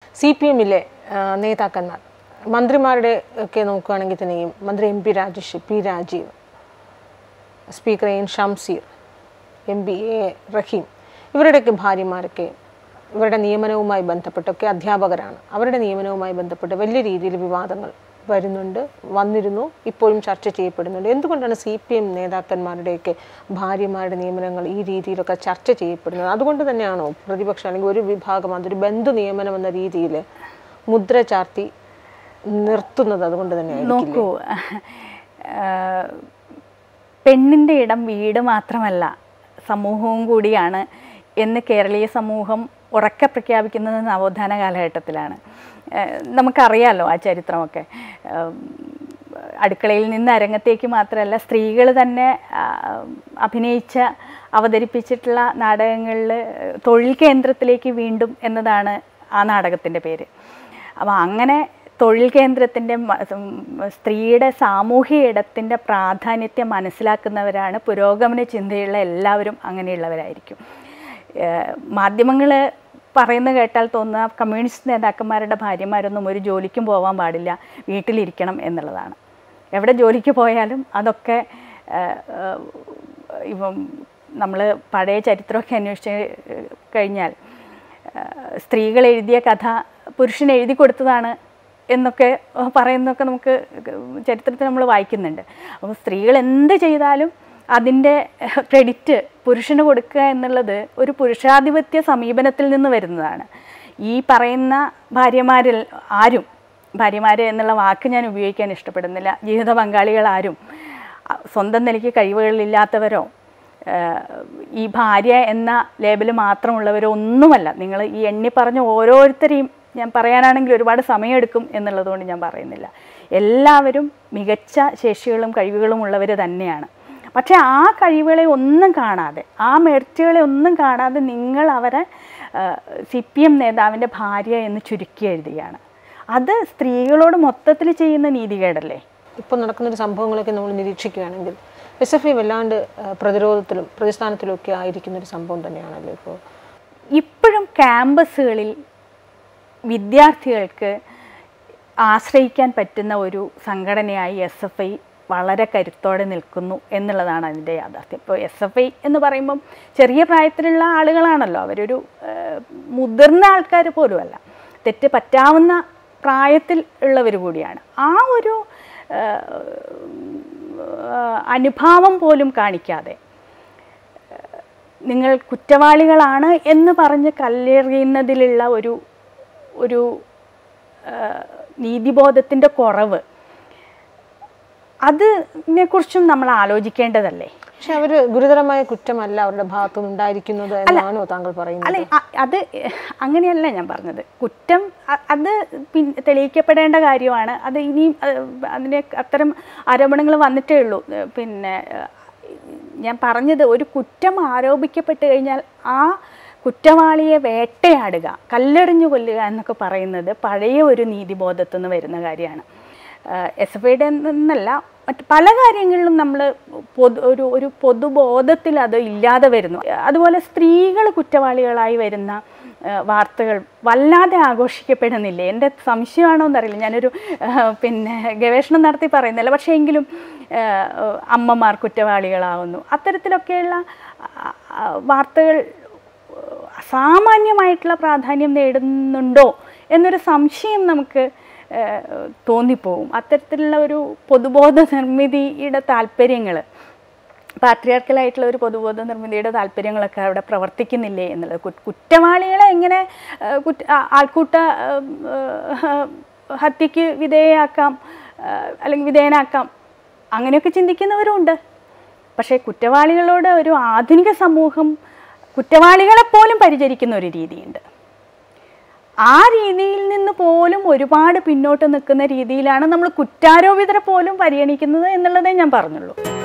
C P എമ്മിലെ നേതാക്കന്മാർ മന്ത്രിമാരുടെ ഒക്കെ നോക്കുകയാണെങ്കിൽ തന്നെയും മന്ത്രി M P Rajesh P Rajeev speaker N Shamseer M P A Rahim ഇവരുടെയൊക്കെ ഭാര്യമാരൊക്കെ ഇവരുടെ നിയമനവുമായി ബന്ധപ്പെട്ടൊക്കെ അധ്യാപകരാണ് അവരുടെ നിയമനവുമായി ബന്ധപ്പെട്ട് വലിയ രീതിയിൽ വിവാദങ്ങൾ വരുന്നുണ്ട് വന്നിരുന്നു ഇപ്പോഴും ചർച്ച ചെയ്യപ്പെടുന്നുണ്ട് എന്തുകൊണ്ടാണ് സി പി എം നേതാക്കന്മാരുടെയൊക്കെ ഭാര്യമാരുടെ നിയമനങ്ങൾ ഈ രീതിയിലൊക്കെ ചർച്ച ചെയ്യപ്പെടുന്നത് അതുകൊണ്ട് തന്നെയാണോ പ്രതിപക്ഷം അല്ലെങ്കിൽ ഒരു വിഭാഗം അതൊരു ബന്ധു നിയമനം എന്ന രീതിയിൽ മുദ്ര ചാർത്തി നിർത്തുന്നത് അതുകൊണ്ട് തന്നെയായിരിക്കും നോക്കൂ ആഹ് പെണ്ണിൻ്റെ ഇടം വീട് മാത്രമല്ല സമൂഹവും കൂടിയാണ് എന്ന് കേരളീയ സമൂഹം ഉറക്കെ പ്രഖ്യാപിക്കുന്നത് നവോത്ഥാന കാലഘട്ടത്തിലാണ് ആഹ് നമുക്കറിയാലോ ആ ചരിത്രമൊക്കെ ആഹ് അടുക്കളയിൽ നിന്ന് അരങ്ങത്തേക്ക് മാത്രമല്ല സ്ത്രീകൾ തന്നെ ആഹ് അഭിനയിച്ച അവതരിപ്പിച്ചിട്ടുള്ള നാടകങ്ങളിൽ തൊഴിൽ കേന്ദ്രത്തിലേക്ക് വീണ്ടും എന്നതാണ് ആ നാടകത്തിൻ്റെ പേര് അപ്പോൾ അങ്ങനെ തൊഴിൽ കേന്ദ്രത്തിൻ്റെ മ- ഉം, സ്ത്രീയുടെ സാമൂഹിക ഇടത്തിൻ്റെ പ്രാധാന്യത്തെ മനസ്സിലാക്കുന്നവരാണ് പുരോഗമന ചിന്തയുള്ള എല്ലാവരും അങ്ങനെയുള്ളവരായിരിക്കും മാധ്യമങ്ങൾ പറയുന്നത് കേട്ടാൽ തോന്നുക കമ്മ്യൂണിസ്റ്റ് നേതാക്കന്മാരുടെ ഭാര്യമാരൊന്നും ഒരു ജോലിക്കും പോകാൻ പാടില്ല വീട്ടിലിരിക്കണം എന്നുള്ളതാണ് എവിടെ ജോലിക്ക് പോയാലും അതൊക്കെ ഏഹ്, ഏഹ്, ഇപ്പം നമ്മൾ പഴയ ചരിത്രമൊക്കെ അന്വേഷിച്ച് കഴിഞ്ഞാൽ ഏഹ്, സ്ത്രീകൾ എഴുതിയ കഥ പുരുഷൻ എഴുതി കൊടുത്തതാണ് എന്നൊക്കെ പറയുന്നതൊക്കെ നമുക്ക് ചരിത്രത്തിൽ നമ്മൾ വായിക്കുന്നുണ്ട് അപ്പോൾ സ്ത്രീകൾ എന്ത് ചെയ്താലും അതിൻ്റെ ക്രെഡിറ്റ് പുരുഷന് കൊടുക്കുക എന്നുള്ളത് ഒരു പുരുഷാധിപത്യ സമീപനത്തിൽ നിന്ന് വരുന്നതാണ് ഈ പറയുന്ന ഭാര്യമാരിൽ ആരും ഭാര്യമാർ എന്നുള്ള വാക്ക് ഞാൻ ഉപയോഗിക്കാൻ ഇഷ്ടപ്പെടുന്നില്ല ജീവിത പങ്കാളികൾ ആരും അ- സ്വന്തം നിലയ്ക്ക് കഴിവുകളില്ലാത്തവരോ ഏഹ്, ഈ ഭാര്യ എന്ന ലേബൽ മാത്രമുള്ളവരോ ഒന്നുമല്ല നിങ്ങൾ ഈ എണ്ണി പറഞ്ഞ ഓരോരുത്തരെയും ഞാൻ പറയാനാണെങ്കിൽ ഒരുപാട് സമയമെടുക്കും എന്നുള്ളതുകൊണ്ട് ഞാൻ പറയുന്നില്ല എല്ലാവരും മികച്ച ശേഷികളും കഴിവുകളും ഉള്ളവർ തന്നെയാണ് പക്ഷേ ആ കഴിവുകളെ ഒന്നും കാണാതെ ആ മെറിറ്റുകളെ ഒന്നും കാണാതെ നിങ്ങൾ അവരെ സി പി എം നേതാവിൻ്റെ ഭാര്യ എന്ന് ചുരുക്കി എഴുതുകയാണ് അത് സ്ത്രീകളോട് മൊത്തത്തിൽ ചെയ്യുന്ന നീതികേടല്ലേ ഇപ്പോൾ നടക്കുന്ന ഒരു സംഭവങ്ങളൊക്കെ നമ്മൾ നിരീക്ഷിക്കുകയാണെങ്കിൽ എസ് എഫ് ഐ വല്ലാണ്ട് ആ, പ്രതിരോധത്തിലും പ്രതിസ്ഥാനത്തിലും ഒക്കെ ആയിരിക്കുന്ന ഒരു സംഭവം തന്നെയാണല്ലോ ഇപ്പോൾ ഇപ്പോഴും ക്യാമ്പസുകളിൽ വിദ്യാർത്ഥികൾക്ക് ആശ്രയിക്കാൻ പറ്റുന്ന ഒരു സംഘടനയായി എസ് എഫ് ഐ വളരെ കരുത്തോടെ നിൽക്കുന്നു എന്നുള്ളതാണ് അതിൻ്റെ യാഥാർത്ഥ്യം ഇപ്പോൾ എസ് എഫ് ഐ എന്ന് പറയുമ്പം ചെറിയ പ്രായത്തിലുള്ള ആളുകളാണല്ലോ അവരൊരു ഏഹ്, മുതിർന്ന ആൾക്കാർ പോലുമല്ല തെറ്റ് പറ്റാവുന്ന പ്രായത്തിൽ ഉള്ളവർ കൂടിയാണ് ആ ഒരു ഏഹ്, അനുഭാവം പോലും കാണിക്കാതെ നിങ്ങൾ കുറ്റവാളികളാണ് എന്ന് പറഞ്ഞ് കല്ലെറിയുന്നതിലുള്ള ഒരു ഒരു ആ, നീതിബോധത്തിൻ്റെ കുറവ് അതിനെക്കുറിച്ചും നമ്മൾ ആലോചിക്കേണ്ടതല്ലേ പക്ഷെ അവർ ഗുരുതരമായ കുറ്റമല്ല അവരുടെ ഭാഗത്തുനിന്ന് ഉണ്ടായിരിക്കുന്നത് എന്നാണോ താങ്കൾ പറയുന്നത് അല്ലെ അ- അത് അങ്ങനെയല്ല ഞാൻ പറഞ്ഞത് കുറ്റം അ- അത് പിൻ തെളിയിക്കപ്പെടേണ്ട കാര്യമാണ് അത് ഇനിയും അഹ്, അതിന് അത്തരം ആരോപണങ്ങൾ വന്നിട്ടേ ഉള്ളൂ ഏഹ്, പിന്നെ ഏഹ്, ഞാൻ പറഞ്ഞത് ഒരു കുറ്റം ആരോപിക്കപ്പെട്ട് കഴിഞ്ഞാൽ ആ കുറ്റവാളിയെ വേട്ടയാടുക കല്ലെറിഞ്ഞു കൊല്ലുക എന്നൊക്കെ പറയുന്നത് പഴയ ഒരു നീതിബോധത്തു നിന്ന് വരുന്ന കാര്യമാണ് എസ് എഫ് ഐയുടെ എന്നല്ല മറ്റ് പല കാര്യങ്ങളിലും നമ്മൾ പൊതു ഒരു ഒരു പൊതുബോധത്തിൽ അത് ഇല്ലാതെ വരുന്നു അതുപോലെ സ്ത്രീകൾ കുറ്റവാളികളായി വരുന്ന ആ, വാർത്തകൾ വല്ലാതെ ആഘോഷിക്കപ്പെടുന്നില്ലേ എൻ്റെ സംശയമാണോ എന്നറിയില്ല ഞാനൊരു ആ, പിന്നെ ഗവേഷണം നടത്തി പറയുന്നില്ല പക്ഷേ എങ്കിലും ആ, അമ്മമാർ കുറ്റവാളികളാവുന്നു അത്തരത്തിലൊക്കെയുള്ള ആ, ആ, വാർത്തകൾ അസാമാന്യമായിട്ടുള്ള പ്രാധാന്യം നേടുന്നുണ്ടോ എന്നൊരു സംശയം നമുക്ക് ഏഹ്, തോന്നിപ്പോവും അത്തരത്തിലുള്ള ഒരു പൊതുബോധ നിർമ്മിതിയുടെ താല്പര്യങ്ങൾ പാട്രിയാർക്കലായിട്ടുള്ള ഒരു പൊതുബോധ നിർമ്മിതിയുടെ താല്പര്യങ്ങളൊക്കെ അവിടെ പ്രവർത്തിക്കുന്നില്ലേ എന്നുള്ളത് കു- കുറ്റവാളികളെ എങ്ങനെ ഏഹ്, കുറ്റ ആ- ആൾക്കൂട്ട ഏഹ്, ഹത്യക്ക് വിധേയയാക്കാം ഏഹ്, അല്ലെങ്കിൽ വിധേയനാക്കാം അങ്ങനെയൊക്കെ ചിന്തിക്കുന്നവരുമുണ്ട് പക്ഷേ കുറ്റവാളികളോട് ഒരു ആധുനിക സമൂഹം കുറ്റവാളികളെപ്പോലും പരിചരിക്കുന്ന ഒരു രീതിയുണ്ട് ആ രീതിയിൽ നിന്ന് പോലും ഒരുപാട് പിന്നോട്ട് നിൽക്കുന്ന രീതിയിലാണ് നമ്മൾ കുറ്റാരോപിതരെ പോലും പരിഗണിക്കുന്നത് എന്നുള്ളതേ ഞാൻ പറഞ്ഞുള്ളൂ